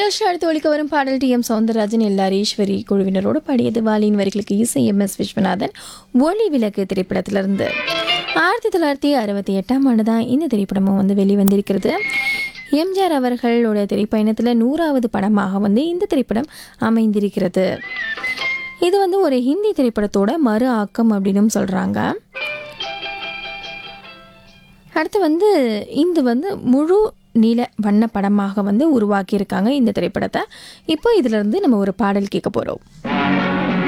நிகழ்ச்சி அடுத்து ஒழிக்க வரும் பாடல் டி எம் சௌந்தரராஜன் எல்லார் ஈஸ்வரி குழுவினரோடு பாடியது வாலியின் வரிகளுக்கு இசை எம் எஸ் விஸ்வநாதன் ஒளி விளக்கு திரைப்படத்திலிருந்து ஆயிரத்தி தொள்ளாயிரத்தி அறுபத்தி எட்டாம் ஆண்டு தான் இந்த திரைப்படமும் வந்து வெளிவந்திருக்கிறது எம்ஜிஆர் அவர்களோட திரைப்பயணத்தில் நூறாவது படமாக வந்து இந்த திரைப்படம் அமைந்திருக்கிறது இது வந்து ஒரு ஹிந்தி திரைப்படத்தோட மறு ஆக்கம் அப்படின்னு சொல்கிறாங்க அடுத்து வந்து இது வந்து முழு நீல வண்ண படமாக வந்து உருவாக்கியிருக்காங்க இந்த திரைப்படத்தை இப்போ இதிலிருந்து நம்ம ஒரு பாடல் கேட்க போகிறோம்